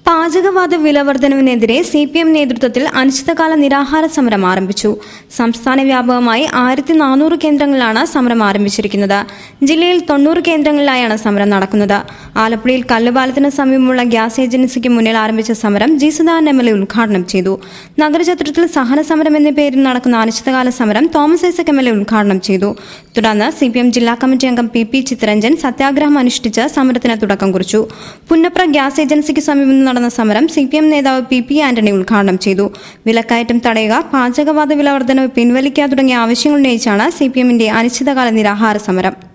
പാചകവാത വിലവർദ്ധനവിനെതിരെ C P M നേതൃത്വത്തിൽ അനിശ്ചിതകാല നിരാഹാര സമരം ആരംഭിച്ചു സംസ്ഥാന വ്യാപകമായി ആയിരത്തി നാനൂറ് കേന്ദ്രങ്ങളിലാണ് സമരം ആരംഭിച്ചിരിക്കുന്നത് ജില്ലയിൽ തൊണ്ണൂറ് കേന്ദ്രങ്ങളിലായാണ് സമരം നടക്കുന്നത് ആലപ്പുഴയിൽ കല്ലുപാലത്തിന് സമീപമുള്ള ഗ്യാസ് ഏജൻസിക്ക് മുന്നിൽ ആരംഭിച്ച സമരം G Sudhakaran M L A ഉദ്ഘാടനം ചെയ്തു നഗരചത്രത്തിൽ സഹന സമരം എന്ന പേരിൽ നടക്കുന്ന അനിശ്ചിതകാല സമരം Thomas Isaac M L A ഉദ്ഘാടനം ചെയ്തു തുടർന്ന് സി പി എം ജില്ലാ കമ്മിറ്റി അംഗം പി പി ചിത്തരഞ്ജൻ സത്യാഗ്രഹം അനുഷ്ഠിച്ച് സമരത്തിന് തുടക്കം കുറിച്ചു പുന്നപ്ര ഗ്യാസ് ഏജൻസിക്ക് സമീപം നടന്ന സമരം സി പി എം നേതാവ് പി പി ആന്റണി ഉദ്ഘാടനം ചെയ്തു വിലക്കയറ്റം തടയുക പാചകവാത വില വർധനവ് പിൻവലിക്കുക തുടങ്ങിയ ആവശ്യങ്ങൾ ഉന്നയിച്ചാണ് സി പി എമ്മിന്റെ അനിശ്ചിതകാല നിരാഹാര സമരം